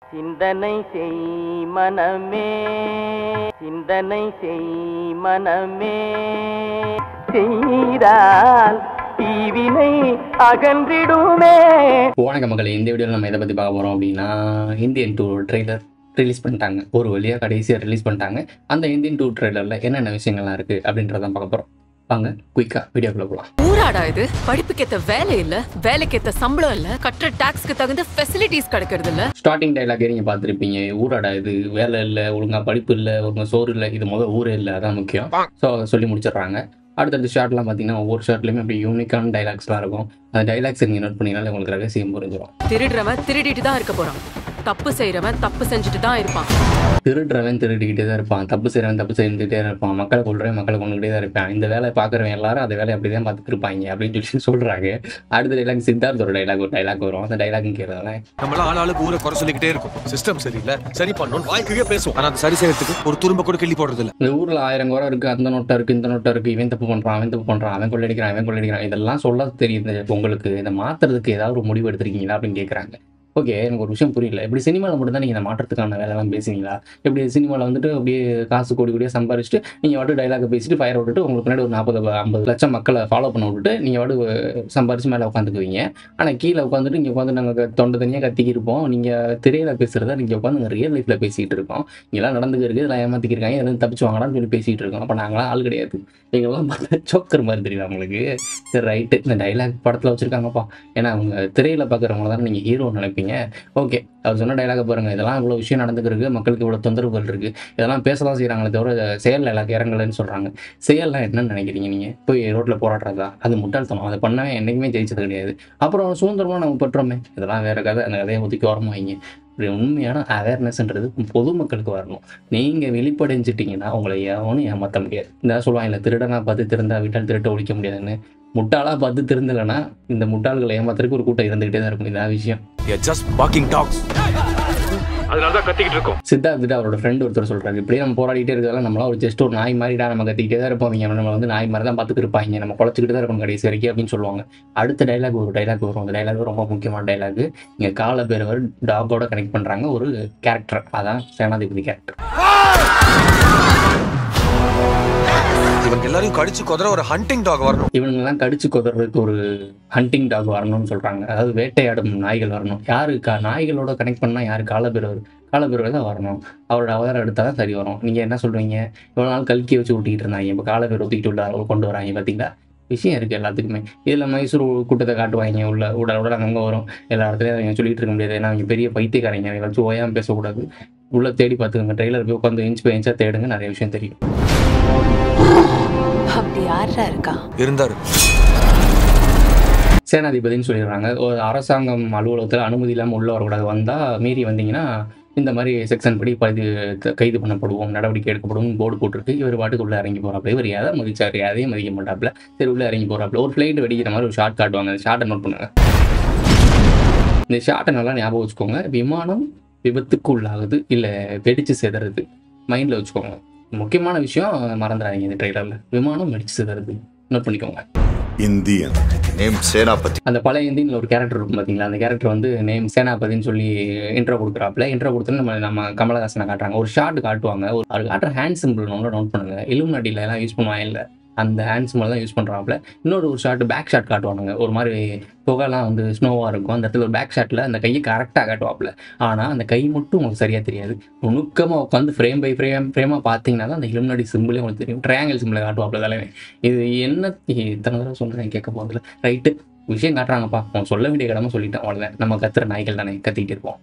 சிந்தனை செய் மனமே சிந்தனை செய் மனமே செய்தால் தீவினை அகன்றிடுமே வணக்க மக்களே இந்த வீடியோவில் நம்ம எதை பற்றி பார்க்க போகிறோம் அப்படின்னா இந்தியன் டூ ட்ரெய்லர் ரிலீஸ் பண்ணிட்டாங்க ஒரு வழியாக கடைசியாக ரிலீஸ் பண்ணிட்டாங்க அந்த இந்தியன் டூ ட்ரெய்லரில் என்னென்ன விஷயங்கள்லாம் இருக்குது அப்படின்றத பார்க்க போகிறோம் வாங்க குயிக்காக வீடியோக்குள்ளே போகலாம் ஊராடா இது படிப்புக்கேத்த வேலை இல்ல வேலைக்கேத்த சம்பளம் இல்ல கட்டுற டாக்ஸ்க்கு தகுந்த ஃபெசிலிட்டிஸ் கிடைக்கிறது இல்ல ஸ்டார்டிங் டைலாகே நீங்கள் பார்த்துருப்பீங்க ஊராடா இது வேலை இல்லை ஒழுங்காக படிப்பு இல்லை ஒழுங்கா சோறு இல்லை இது முதல் ஊரே இல்லை அதான் முக்கியம் ஸோ சொல்லி முடிச்சிடுறாங்க அடுத்தடுத்த ஷார்ட்லாம் பார்த்தீங்கன்னா ஒவ்வொரு ஷார்ட்லேயுமே அப்படி யூனிக்கான டைலாக்ஸ்லாம் இருக்கும் அந்த டைலாக்ஸ் நீங்கள் நோட் பண்ணினாலே உங்களுக்கு ரகசியம் புரிஞ்சிடும் திருடுறவன் திருடிட்டு தான் இருக்க போறான் தப்பு செய்யறவன் தப்பு செஞ்சுட்டு தான் இருப்பான் திருடுறவன் திருடிக்கிட்டே தான் இருப்பான் தப்பு செய்கிறவன் தப்பு செஞ்சுட்டே தான் இருப்பான் மக்களை கொள்றவன் மக்களை கொண்டுகிட்டே தான் இருப்பான் இந்த வேலை பார்க்குறவன் எல்லாரும் அந்த வேலையை அப்படி தான் பார்த்துட்டு இருப்பாங்க அப்படின்னு சொல்லி சொல்கிறாங்க அடுத்த டைலாக் சித்தார்த் ஒரு டைலாக் ஒரு டைலாக் வரும் அந்த டைலாக் கேட்கறதால நம்மளாம் ஆள் ஆளுக்கு ஊரை குறை சொல்லிக்கிட்டே இருக்கும் சிஸ்டம் சரியில்லை சரி பண்ணணும் வாய்க்கே பேசுவோம் ஆனா அது சரி செய்யறதுக்கு ஒரு துரும்ப கூட கிள்ளி போடுறது இல்ல இந்த ஊரில் ஆயிரம் குறை இருக்குது அந்த நோட்டை இருக்குது இந்த நோட்டை இருக்குது இவன் தப்பு பண்ணுறான் அவன் தப்பு பண்ணுறான் அவன் கொள்ளடிக்கிறான் அவன் கொள்ளடிக்கிறான் இதெல்லாம் சொல்ல தெரியுது உங்களுக்கு இதை மாற்றுறதுக்கு ஏதாவது ஒரு முடிவு எடுத்திருக்கீங்களா அப்படின்னு கேட்குறாங்க ஓகே எனக்கு ஒரு விஷயம் புரியல இப்படி சினிமாவில் மட்டும் தான் நீங்கள் இந்த மாற்றத்துக்கான வேலைலாம் பேசுவீங்களா இப்படி சினிமாவில் வந்துட்டு அப்படியே காசு கோடி கோடியாக சம்பாரிச்சுட்டு நீங்கள் வாட்டு டைலாக் பேசிட்டு ஃபயர் விட்டுட்டு உங்களுக்கு முன்னாடி ஒரு நாற்பது ஐம்பது லட்சம் மக்களை ஃபாலோ பண்ண விட்டுட்டு நீங்கள் வாட்டு சம்பாரிச்சு மேலே உட்காந்துக்குவீங்க ஆனால் கீழே உட்காந்துட்டு இங்கே உட்காந்து நாங்கள் தொண்டை தனியாக கத்திக்கி இருப்போம் நீங்கள் திரையில பேசுகிறத நீங்கள் உட்காந்து ரியல் லைஃப்பில் பேசிகிட்டு இருக்கோம் இதெல்லாம் நடந்துருக்கு இதெல்லாம் ஏமாத்திக்கிருக்காங்க எதுவும் தப்பிச்சு வாங்கலாம்னு சொல்லி பேசிகிட்டு இருக்கோம் அப்போ நாங்களாம் ஆள் கிடையாது நீங்களாம் பார்த்தா சோக்கர் மாதிரி தெரியுது உங்களுக்கு சரி ரைட்டு இந்த டைலாக் படத்தில் வச்சுருக்காங்கப்பா ஏன்னா அவங்க திரையில் பார்க்குறவங்கள தான் நீங்கள் ஹீரோ நினைப்பீங்க ஓகே அவர் சொன்ன டைலாக பாருங்கள் இதெல்லாம் இவ்வளோ விஷயம் நடந்துருக்கு மக்களுக்கு இவ்வளோ தொந்தரவுகள் இருக்குது இதெல்லாம் பேசலாம் செய்கிறாங்களே தவிர செயல் எல்லாம் இறங்கலைன்னு சொல்கிறாங்க செயல்லாம் என்னன்னு நினைக்கிறீங்க நீங்கள் போய் ரோட்டில் போராடுறதா அது முட்டாள்தனம் அதை பண்ணவே என்றைக்குமே ஜெயிச்சது கிடையாது அப்புறம் சுதந்திரமாக நம்ம பெற்றோமே இதெல்லாம் வேற கதை அந்த கதையை ஒதுக்கி ஓரமாக வைங்க இப்படி உண்மையான அவேர்னஸ்ன்றது பொதுமக்களுக்கு வரணும் நீங்கள் வெளிப்படைஞ்சிட்டிங்கன்னா உங்களை எவனும் ஏமாற்ற முடியாது இந்த சொல்லுவாங்க இல்லை திருடனா பார்த்து திருந்தா விட்டால் திருட்ட ஒழிக்க முடியாதுன்னு முட்டாளாக பார்த்து திருந்தலைன்னா இந்த முட்டாள்களை ஏமாத்துறதுக்கு ஒரு கூட்டம் இருந்துகிட்டே தான் இருக்கும் இதான் விஷயம் ஜஸ்ட் பாக்கிங் டாக்ஸ் அதனாலதான் கத்திக்கிட்டு இருக்கோம் சித்தார்த்திட்ட அவரோட ஃப்ரெண்ட் ஒருத்தர் சொல்றாரு இப்படியே நம்ம போராடிட்டே இருக்கிறதால நம்மளாம் ஒரு ஜஸ்ட் ஒரு நாய் மாதிரிடா நம்ம கத்திக்கிட்டே தான் இருப்போம் அவங்க நம்ம வந்து நாய் மாதிரி தான் பார்த்துட்டு இருப்பாங்க நம்ம குழச்சிக்கிட்டு தான் இருக்கணும் கடைசி வரைக்கும் அப்படின்னு சொல்லுவாங்க அடுத்த டைலாக் ஒரு டைலாக் வரும் அந்த டைலாக் ரொம்ப முக்கியமான டைலாக் இங்கே கால பேரவர் டாகோட கனெக்ட் பண்ணுறாங்க ஒரு கேரக்டர் அதான் சேனாதிபதி கேரக்டர் இவங்க எல்லாரையும் கடிச்சு குதிரை ஒரு ஹண்டிங் டாக் வரணும் இவனுங்கெல்லாம் கடிச்சு கொதறதுக்கு ஒரு ஹண்டிங் டாக் வரணும்னு சொல்கிறாங்க அதாவது வேட்டையாடும் நாய்கள் வரணும் யாரு கா நாய்களோட கனெக்ட் பண்ணால் யாரு காலபேரவர் காலபேரவர் தான் வரணும் அவரோட அவதாரம் எடுத்தால் தான் சரி வரும் நீங்கள் என்ன சொல்கிறீங்க இவ்வளோ நாள் கல்கி வச்சு ஊட்டிக்கிட்டு இருந்தாங்க இப்போ காலபேர் ஊற்றிக்கிட்டு உள்ள அவர் கொண்டு வராங்க பார்த்தீங்களா விஷயம் இருக்குது எல்லாத்துக்குமே இதில் மைசூர் கூட்டத்தை காட்டுவாங்க உள்ள உடல் உடல் அங்கங்கே வரும் எல்லா இடத்துலையும் அவங்க சொல்லிட்டு இருக்க முடியாது ஏன்னா அவங்க பெரிய பைத்தியக்காரங்க அவங்க வச்சு ஓயாமல் பேசக்கூடாது உள்ள தேடி பார்த்துக்கோங்க ட்ரெயிலர் போய் உட்காந்து இன்ச் பை இன்ச்சாக தேடுங்க நிறைய விஷயம் தெரியும் அப்படி யாரா இருக்கா இருந்தாரு சேனாதிபதினு சொல்லிடுறாங்க ஒரு அரசாங்கம் அலுவலகத்தில் அனுமதி இல்லாமல் உள்ள வரக்கூடாது வந்தால் மீறி வந்தீங்கன்னா இந்த மாதிரி செக்ஷன் படி பதிவு கைது பண்ணப்படுவோம் நடவடிக்கை எடுக்கப்படும் போர்டு போட்டிருக்கு இவர் பாட்டுக்கு உள்ள இறங்கி போகிறாப்புல இவர் எதை மதிச்சார் எதையும் மதிக்க மாட்டாப்புல சரி உள்ள இறங்கி போகிறாப்புல ஒரு ஃப்ளைட் வெடிக்கிற மாதிரி ஒரு ஷார்ட் காட்டுவாங்க அந்த ஷார்ட்டை நோட் பண்ணுங்க இந்த ஷார்ட்டை நல்லா ஞாபகம் வச்சுக்கோங்க விமானம் விபத்துக்கு உள்ளாகுது இல்லை வெடிச்சு சிதறது மைண்டில் வச்சுக்கோங்க முக்கியமான விஷயம் மறந்துடாதீங்க இந்த ட்ரெய்லரில் விமானம் வெடிச்சு சிதறது நோட் பண்ணிக்கோங்க இந்தியன் நேம் சேனாபதி அந்த பழைய இந்தியனில் ஒரு கேரக்டர் இருக்கும் பார்த்தீங்களா அந்த கேரக்டர் வந்து நேம் சேனாபதின்னு சொல்லி இன்ட்ரோ கொடுக்குறாப்புல இன்ட்ரோ கொடுத்துட்டு நம்ம நம்ம கமலஹாசனை காட்டுறாங்க ஒரு ஷார்ட் காட்டுவாங்க ஒரு அவர் காட்டுற ஹேண்ட் சிம்பிள் ஒன்று நோட் பண்ணுங்க இலுமினாட்டில எல்லாம் யூஸ் பண்ணுவாங்க இல்லை அந்த ஹேண்ட் சிம்பிள் தான் யூஸ் பண்ணுறாப்புல இன்னொரு ஒரு ஷார்ட் பேக் ஷாட் காட்டுவானுங்க ஒரு மாதிரி புகைலாம் வந்து ஸ்னோவாக இருக்கும் அந்த இடத்துல ஒரு பேக் ஷாட்டில் அந்த கையை கரெக்டாக காட்டுவாப்புல ஆனால் அந்த கை மட்டும் உங்களுக்கு சரியாக தெரியாது நுணுக்கமாக உட்காந்து ஃப்ரேம் பை ஃப்ரேம் ஃப்ரேமாக பார்த்தீங்கன்னா தான் அந்த இலுமினாடி சிம்பிளே உங்களுக்கு தெரியும் ட்ரையாங்கிள் சிம்பிளை காட்டுவாப்புல தலைவன் இது என்ன இத்தனை தடவை சொல்கிறேன் கேட்க போகிறதுல ரைட்டு விஷயம் காட்டுறாங்கப்பா அவன் சொல்ல வேண்டிய கடமை சொல்லிட்டான் அவ்வளோதான் நம்ம கத்துற நாய்கள் தானே கத்திக்கிட்டு இருப்போம்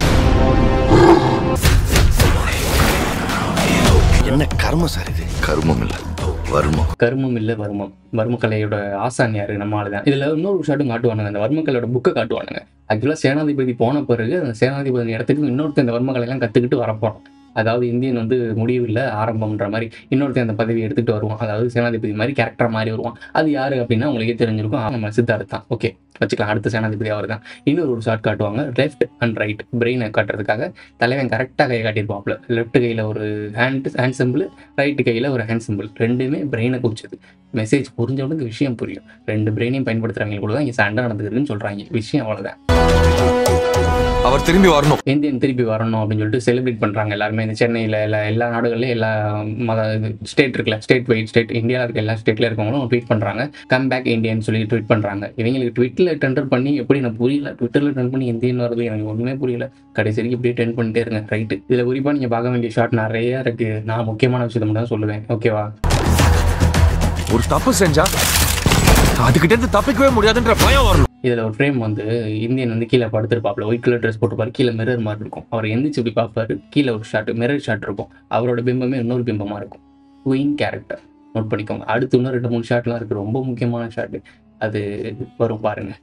என்ன கர்மம் சார் இது கர்மம் இல்ல வர்மம் கருமம் இல்லை வர்மம் வர்மக்கலையோட ஆசான் யாரு நம்ம ஆளு தான் இதில் இன்னொரு ஷாட்டும் காட்டுவானுங்க அந்த வர்மக்கலையோட புக்கை காட்டுவானுங்க ஆக்சுவலாக சேனாதிபதி போன பிறகு அந்த சேனாதிபதி இடத்துக்கு இன்னொருத்தர் இந்த வர்மக்கலையெல்லாம் கற்றுக்கிட்டு வரப்போறோம் அதாவது இந்தியன் வந்து முடிவில்லை ஆரம்பம்ன்ற மாதிரி இன்னொருத்தன் அந்த பதவி எடுத்துகிட்டு வருவான் அதாவது சேனாதிபதி மாதிரி கேரக்டர் மாதிரி வருவான் அது யாரு அப்படின்னா உங்களுக்கே தெரிஞ்சிருக்கும் ஆ, நம்ம சித்தார்த் தான் ஓகே வச்சுக்கலாம் அடுத்த சேனாதிபதி அவர் தான் இன்னொரு ஒரு ஷாட் காட்டுவாங்க லெஃப்ட் அண்ட் ரைட் பிரெயினை காட்டுறதுக்காக தலைவன் கரெக்டாக கையை காட்டியிருப்பாப்புல லெஃப்ட் கையில் ஒரு ஹேண்ட் ஹேண்ட் சிம்பிள் ரைட்டு கையில் ஒரு ஹேண்ட் சிம்பிள் ரெண்டுமே பிரெயினை குறிச்சது மெசேஜ் புரிஞ்சவனுக்கு விஷயம் புரியும் ரெண்டு பிரெயினையும் பயன்படுத்துறவங்க கூட தான் இங்கே சண்டை நடந்துருக்குன்னு சொல்கிறாங்க விஷயம் அவ்வளோதான் அவர் திரும்பி வரணும் இந்தியன் திருப்பி வரணும் அப்படின்னு சொல்லிட்டு செலிப்ரேட் பண்ணுறாங்க எல்லாருமே இந்த சென்னையில் எல்லா எல்லா நாடுகள்லையும் எல்லா மத இது ஸ்டேட் இருக்குல்ல ஸ்டேட் வைட் ஸ்டேட் இந்தியாவில் இருக்க எல்லா ஸ்டேட்டில் இருக்கவங்களும் ட்வீட் பண்ணுறாங்க கம் பேக் இந்தியன் சொல்லி ட்வீட் பண்ணுறாங்க இவங்களுக்கு ட்விட்டில் டெண்டர் பண்ணி எப்படி நான் புரியல ட்விட்டரில் டென் பண்ணி இந்தியன் வருது எனக்கு ஒன்றுமே புரியல கடைசி வரைக்கும் இப்படியே டென் பண்ணிட்டே இருங்க ரைட்டு இதில் குறிப்பாக நீங்கள் பார்க்க வேண்டிய ஷாட் நிறைய இருக்குது நான் முக்கியமான விஷயத்தை மட்டும் தான் சொல்லுவேன் ஓகேவா ஒரு தப்பு செஞ்சா அதுகிட்ட இருந்து தப்பிக்கவே முடியாதுன்ற பயம் வரணும் இதில் ஒரு ஃப்ரேம் வந்து இந்தியன் வந்து கீழே படுத்திருப்பாப்ல ஒயிட் கலர் ட்ரெஸ் போட்டுப்பாரு கீழே மிரர் மாதிரி இருக்கும் அவர் எந்திரிச்சு இப்படி பார்ப்பாரு கீழே ஒரு ஷாட் மிரர் ஷாட் இருக்கும் அவரோட பிம்பமே இன்னொரு பிம்பமாக இருக்கும் குயின் கேரக்டர் நோட் பண்ணிக்கோங்க அடுத்து இன்னும் ரெண்டு மூணு ஷாட்லாம் இருக்குது ரொம்ப முக்கியமான ஷாட் அது வரும் பாருங்க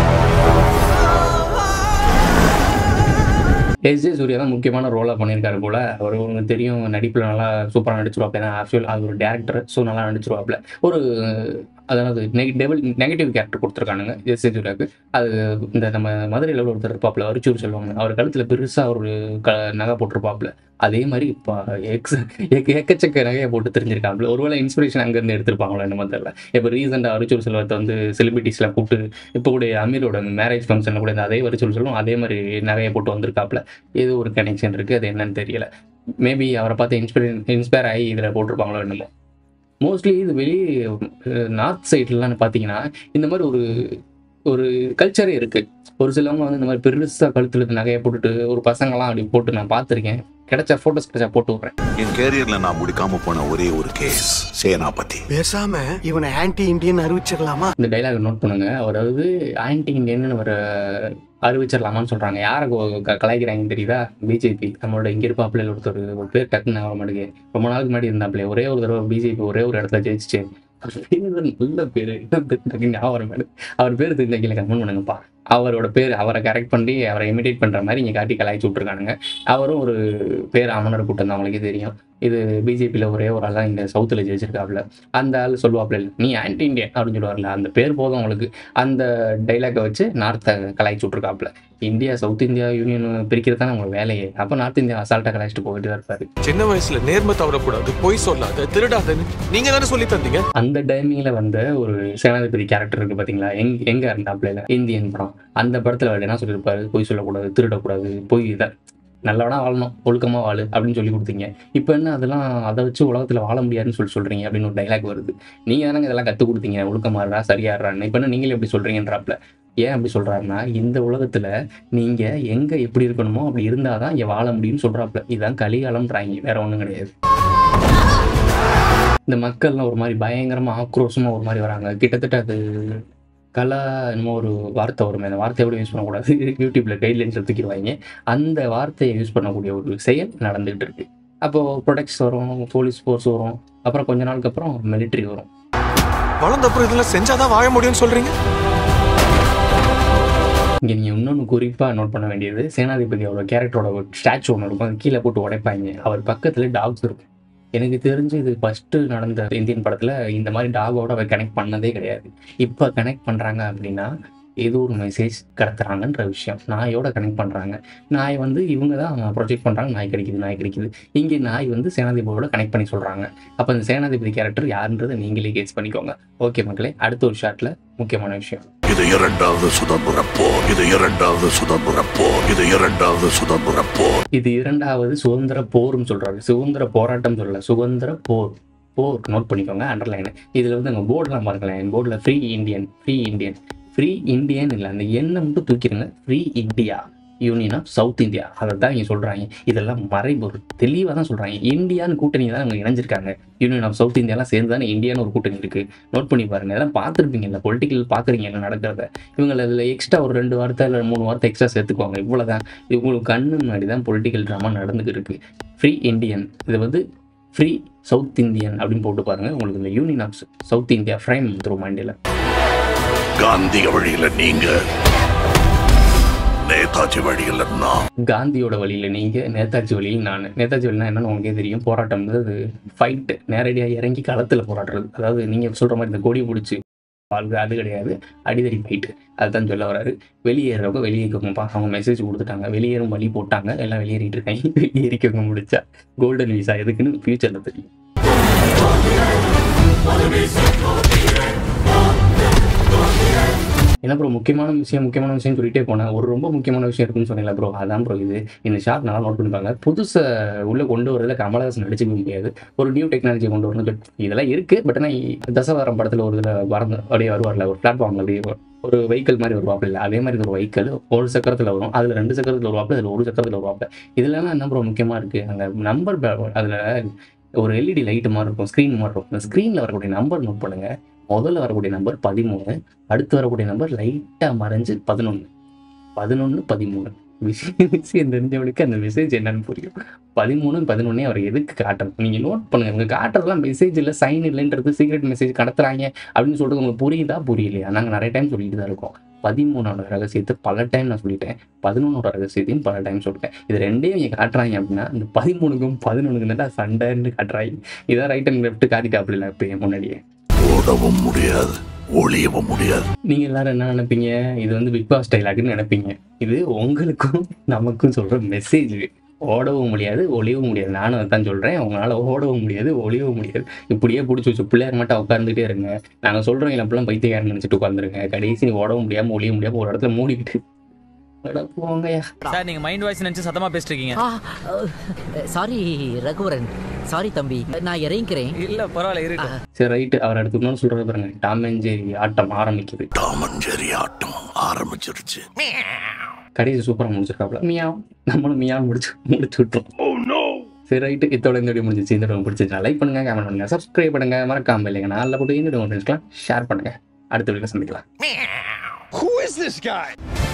எஸ் ஜே சூர்யா தான் முக்கியமான ரோலாக பண்ணியிருக்காரு போல அவர் உங்களுக்கு தெரியும் நடிப்பில் நல்லா சூப்பராக நடிச்சிருவாப்ல ஏன்னா ஆக்சுவல் அது ஒரு டேரக்டர் ஸோ நல்லா நடிச்சிருவாப்ல ஒரு அதாவது நெகட்டிவ் நெகட்டிவ் கேரக்டர் கொடுத்துருக்கானுங்க எஸ் ஜே சூர்யாவுக்கு அது இந்த நம்ம மதுரையில் ஒருத்தர் இருப்பாப்ல அரிச்சூர் சொல்லுவாங்க அவர் கழுத்தில் பெருசாக ஒரு க நகை போட்டிருப்பாப்ல அதே மாதிரி இப்போ எக்ஸ் எக்க எக்கச்சக்க நகையை போட்டு தெரிஞ்சிருக்காப்புல ஒருவேளை இன்ஸ்பிரேஷன் அங்கேருந்து எடுத்திருப்பாங்களோ என்னமோ தெரியல இப்போ ரீசெண்டாக அரிச்சூர் செல்வத்தை வந்து செலிபிரிட்டிஸ்லாம் கூப்பிட்டு இப்போ கூட அமீரோட மேரேஜ் ஃபங்க்ஷனில் கூட இந்த அதே அரிச்சூர் செல்வம் அதே மாதிரி நகையை போட்டு வந்திருக்காப்புல ஏதோ ஒரு கனெக்ஷன் இருக்குது அது என்னன்னு தெரியல மேபி அவரை பார்த்து இன்ஸ்பைர் இன்ஸ்பயர் ஆகி இதில் போட்டிருப்பாங்களோ என்னமோ மோஸ்ட்லி இது வெளி நார்த் சைட்லலாம் பார்த்தீங்கன்னா இந்த மாதிரி ஒரு ஒரு கல்ச்சரே இருக்குது ஒரு சிலவங்க வந்து இந்த மாதிரி பெருசாக கழுத்துல இருக்க நகையை போட்டுட்டு ஒரு பசங்களாம் அப்படி போட்டு நான் பார்த்துருக்கேன் கிடைச்ச ஃபோட்டோஸ் கிடைச்சா போட்டு விட்றேன் என் கேரியர்ல நான் முடிக்காம போன ஒரே ஒரு கேஸ் சேனாபதி பேசாம இவனை ஆன்டி இந்தியன் அறிவிச்சிடலாமா இந்த டைலாக் நோட் பண்ணுங்க அதாவது ஆன்டி இண்டியன் ஒரு அறிவிச்சிடலாமான்னு சொல்கிறாங்க யாரை கொ- க- கலாய்க்கிறாங்கன்னு தெரியுதா பிஜேபி நம்மளோட இங்கே இருப்பாப்புல ஒருத்தர் ஒரு பேர் டக்குன்னு ஆக மாட்டேங்குது ரொம்ப நாளுக்கு முன்னாடி இருந்தாப்புல ஒரே ஒரு தடவை பிஜேபி ஒரே ஒரு இடத்துல ஜெயிச்சிச்சு அவர் பேர் நல்ல பேர் என்ன பேர் டக்குன்னு ஞாபகம் வர மாட்டேங்குது. அவர் பேர் தெரிஞ்ச கீழே கமெண்ட் பண்ணுங்கப்பா அவரோட பேர் அவரை கரெக்ட் பண்ணி அவரை இமிடேட் பண்ணுற மாதிரி இங்கே காட்டி கலாய்ச்சி விட்ருக்கானுங்க அவரும் ஒரு பேர் அமனர் கூட்டம் தான் அவங்களுக்கே தெரியும் இது பிஜேபியில் ஒரே ஒரு ஆள் தான் இந்த சவுத்தில் ஜெயிச்சிருக்காப்புல அந்த ஆள் சொல்லுவாப்புல இல்லை நீ ஆன்டி இண்டியன் அப்படின்னு சொல்லுவார்ல அந்த பேர் போதும் உங்களுக்கு அந்த டைலாக்கை வச்சு நார்த்தை கலாய்ச்சி விட்ருக்காப்புல இந்தியா சவுத் இந்தியா யூனியன் பிரிக்கிறது தான் அவங்க வேலையே அப்போ நார்த் இந்தியா அசால்ட்டாக கலாய்ச்சிட்டு போயிட்டு தான் இருப்பாரு சின்ன வயசுல நேர்மை தவறக்கூடாது பொய் சொல்லாத திருடாதன்னு நீங்க தானே சொல்லி தந்தீங்க அந்த டைமிங்கில் வந்த ஒரு சேனாதிபதி கேரக்டர் இருக்குது பார்த்தீங்களா எங் எங்கே இருந்தாப்புல இந்தியன் படம் அந்த படத்தில் அவர் என்ன சொல்லியிருப்பாரு பொய் சொல்லக்கூடாது திருடக்கூடாது பொய் இதை நல்லவனா வாழணும் ஒழுக்கமாக வாழு அப்படின்னு சொல்லி கொடுத்தீங்க இப்போ என்ன அதெல்லாம் அதை வச்சு உலகத்தில் வாழ முடியாதுன்னு சொல்லி சொல்கிறீங்க அப்படின்னு ஒரு டைலாக் வருது நீங்கள் தானங்க இதெல்லாம் கற்றுக் கொடுத்தீங்க ஒழுக்கமாடுறா சரியாடுறான்னு இப்போ என்ன நீங்களே எப்படி சொல்கிறீங்கன்றாப்புல ஏன் அப்படி சொல்கிறாருன்னா இந்த உலகத்தில் நீங்கள் எங்கே எப்படி இருக்கணுமோ அப்படி இருந்தால் தான் இங்கே வாழ முடியும்னு சொல்கிறாப்புல இதுதான் கலிகாலம்ன்றாங்க வேற ஒன்றும் கிடையாது இந்த மக்கள்லாம் ஒரு மாதிரி பயங்கரமாக ஆக்ரோஷமாக ஒரு மாதிரி வராங்க கிட்டத்தட்ட அது கலா என்னமோ ஒரு வார்த்தை வருமே அந்த வார்த்தையை கூட யூஸ் பண்ணக்கூடாது யூடியூப்ல கைட்லைன்ஸ் தூக்கிடுவாங்க அந்த வார்த்தையை யூஸ் பண்ணக்கூடிய ஒரு செயல் நடந்துகிட்டு இருக்கு அப்போது ப்ரொடக்ட்ஸ் வரும் போலீஸ் ஃபோர்ஸ் வரும் அப்புறம் கொஞ்ச நாளுக்கு அப்புறம் மிலிட்ரி வரும் வளர்ந்த அப்புறம் இதெல்லாம் செஞ்சாதான் வாழ முடியும்னு சொல்றீங்க இங்கே நீங்கள் இன்னொன்று குறிப்பாக நோட் பண்ண வேண்டியது சேனாதிபதியோட கேரக்டரோட ஒரு ஸ்டாச்சு ஒன்று இருக்கும் அது கீழே போட்டு உடைப்பாங்க அவர் பக்கத்தில் டாக்ஸ் இருக்கும் எனக்கு தெரிஞ்சு இது ஃபஸ்ட்டு நடந்த இந்தியன் படத்தில் இந்த மாதிரி டாகோட அவர் கனெக்ட் பண்ணதே கிடையாது இப்போ கனெக்ட் பண்ணுறாங்க அப்படின்னா ஏதோ ஒரு மெசேஜ் கடத்துறாங்கன்ற விஷயம் நாயோட கனெக்ட் பண்ணுறாங்க நாய் வந்து இவங்க தான் ப்ரொஜெக்ட் பண்ணுறாங்க நாய் கிடைக்குது நாய் கிடைக்குது இங்கே நாய் வந்து சேனாதிபதியோட கனெக்ட் பண்ணி சொல்கிறாங்க அப்போ அந்த சேனாதிபதி கேரக்டர் யாருன்றதை நீங்களே கேஸ் பண்ணிக்கோங்க ஓகே மக்களே அடுத்த ஒரு ஷாட்டில் முக்கியமான விஷயம் இது இரண்டாவது சுதந்திர போர் இது இரண்டாவது சுதந்திர போர் இது இரண்டாவது சுதந்திர போர் இது இரண்டாவது சுதந்திர போர்னு சொல்றாரு சுதந்திர போராட்டம் சொல்லல சுதந்திர போர் போர் நோட் பண்ணிக்கோங்க அண்டர்லைன் இதுல வந்து அங்கே போர்டெலாம் பாருங்களேன் போர்டில் free Indian free Indian free Indian இல்லை அந்த எண்ணை மட்டும் தூக்கிடுங்க free India union of south India அதை தான் இங்கே சொல்கிறாங்க இதெல்லாம் மறைபொருள் தெளிவாக தான் சொல்கிறாங்க இந்தியான்னு கூட்டணி தான் அவங்க இணைஞ்சிருக்காங்க யூனியன் ஆஃப் சவுத் இந்தியாலாம் சேர்ந்து தானே இந்தியான்னு ஒரு கூட்டணி இருக்குது நோட் பண்ணி பாருங்க இதெல்லாம் பார்த்துருப்பீங்க இல்லை பொலிட்டிக்கல் பார்க்குறீங்க என்ன நடக்கிறத இவங்க அதில் எக்ஸ்ட்ரா ஒரு ரெண்டு வார்த்தை இல்லை மூணு வார்த்தை எக்ஸ்ட்ரா சேர்த்துக்குவாங்க இவ்வளோதான் இது உங்களுக்கு கண்ணு முன்னாடி தான் பொலிட்டிக்கல் ட்ராமா நடந்துகிட்டு இருக்கு ஃப்ரீ இந்தியன் இது வந்து ஃப்ரீ சவுத் இந்தியன் அப்படின்னு போட்டு பாருங்க உங்களுக்கு இந்த union of south India frame through மைண்டில் காந்திய வழியில நீங்க நேதாஜி வழியில நான் காந்தியோட வழியில் நீங்கள் நேதாஜி வழியில் நான் நேதாஜி வழினா என்னன்னு உங்களுக்கே தெரியும் போராட்டம் வந்து அது ஃபைட்டு நேரடியாக இறங்கி களத்தில் போராடுறது அதாவது நீங்கள் சொல்கிற மாதிரி இந்த கொடி பிடிச்சி வாழ்க்கை அது கிடையாது அடிதடி ஃபைட்டு அதுதான் சொல்ல வராரு வெளியேறவங்க வெளியேறவங்கப்பா அவங்க மெசேஜ் கொடுத்துட்டாங்க வெளியேறும் வழி போட்டாங்க எல்லாம் வெளியேறிட்டு இருக்காங்க வெளியேறிக்கவங்க முடிச்சா கோல்டன் விசா எதுக்குன்னு ஃபியூச்சரில் தெரியும் என்ன ப்ரோ முக்கியமான விஷயம் முக்கியமான விஷயம் சொல்லிட்டே போனேன் ஒரு ரொம்ப முக்கியமான விஷயம் இருக்குன்னு சொன்னீங்களா ப்ரோ அதான் ப்ரோ இது இந்த ஷார்ட் நல்லா நோட் பண்ணிப்பாங்க புதுசை உள்ளே கொண்டு வரதுல கமலஹாசன் நடிச்சுக்க முடியாது ஒரு நியூ டெக்னாலஜி கொண்டு வரணும் சொல்லி இதெல்லாம் இருக்குது பட் ஆனால் தசவாரம் படத்தில் ஒரு இதில் வரந்து அப்படியே வருவார்ல ஒரு பிளாட்ஃபார்மில் அப்படியே ஒரு வெஹிக்கிள் மாதிரி வருவாப்பில் இல்லை அதே மாதிரி இது ஒரு வெஹிக்கிள் ஒரு சக்கரத்தில் வரும் அதில் ரெண்டு சக்கரத்தில் வருவாப்பில் அதில் ஒரு சக்கரத்தில் வருவாப்பில் இதெல்லாம் என்ன ப்ரோ முக்கியமாக இருக்குது அந்த நம்பர் அதில் ஒரு எல்இடி லைட்டு மாதிரி இருக்கும் ஸ்க்ரீன் மாதிரி இருக்கும் அந்த ஸ்க்ரீனில் வரக்கூடிய நம்பர் நோட் பண்ணுங்க முதல்ல வரக்கூடிய நம்பர் பதிமூணு அடுத்து வரக்கூடிய நம்பர் லைட்டாக மறைஞ்சு பதினொன்று பதினொன்று பதிமூணு விஷயம் விஷயம் தெரிஞ்சவனுக்கு அந்த மெசேஜ் என்னன்னு புரியும் பதிமூணு பதினொன்னே அவர் எதுக்கு காட்டணும் நீங்கள் நோட் பண்ணுங்க இவங்க காட்டுறதுலாம் மெசேஜ் இல்லை சைன் இல்லைன்றது சீக்ரெட் மெசேஜ் கடத்துறாங்க அப்படின்னு சொல்லிட்டு உங்களுக்கு புரியுதா புரியலையா நாங்கள் நிறைய டைம் சொல்லிட்டு தான் இருக்கோம் பதிமூணோட ரகசியத்தை பல டைம் நான் சொல்லிட்டேன் பதினொன்னோட ரகசியத்தையும் பல டைம் சொல்லிட்டேன் இது ரெண்டையும் இங்கே காட்டுறாங்க அப்படின்னா இந்த பதிமூணுக்கும் பதினொன்றுக்கும் தான் சண்டைன்னு காட்டுறாங்க இதான் ரைட் அண்ட் லெஃப்ட் காட்டிட்டாப்புல இப்போ என் முன்னாடியே ஓடவும் முடியாது ஒளியவும் முடியாது நீங்கள் எல்லாரும் என்ன நினைப்பீங்க இது வந்து பிக் பாஸ் டைலாக்னு நினைப்பீங்க இது உங்களுக்கும் நமக்கும் சொல்கிற மெசேஜ் ஓடவும் முடியாது ஒளியவும் முடியாது நானும் அதான் சொல்கிறேன் உங்களால் ஓடவும் முடியாது ஒளியவும் முடியாது இப்படியே பிடிச்சி வச்சு பிள்ளையார் மட்டும் உட்காந்துட்டே இருங்க நாங்கள் சொல்கிறோம் இல்லை அப்படிலாம் பைத்தியக்காரன் நினச்சிட்டு உட்காந்துருங்க கடைசி நீ ஓடவும் முடியாமல் ஒளிய முடியாமல் ஒரு இடத்துல மூடிக்கிட்டு அட போங்கய்யா சார் நீங்க மைண்ட் வாய்ஸ் நினைச்சு சத்தமா பேசிட்டு இருக்கீங்க சாரி ரகுவரன் சாரி தம்பி நான் இறங்கிக்கிறேன் இல்ல பரவாயில்ல இருக்கு சரி ரைட்டு அவர் அடுத்து இன்னொன்று சொல்கிறது பாருங்க டாம் அண்ட் ஜெரி ஆட்டம் ஆரம்பிக்குது டாமஞ்சேரி ஆட்டம் ஆரம்பிச்சிருச்சு கடைசி சூப்பராக முடிச்சிருக்காப்புல மியாவ் நம்மளும் மியாவ் முடிச்சு முடிச்சு விட்டோம் சரி ரைட்டு இதோட இந்த வீடியோ முடிஞ்சிச்சு இந்த வீடியோ பிடிச்சிருச்சா லைக் பண்ணுங்க கமெண்ட் பண்ணுங்க சப்ஸ்கிரைப் பண்ணுங்க மறக்காம இல்லைங்க நல்ல போட்டு இந்த வீடியோ ஃப்ரெண்ட்ஸ்லாம் ஷேர் பண்ணுங்க அடுத்த வீடியோ சந்திக்கலாம் Who is this guy?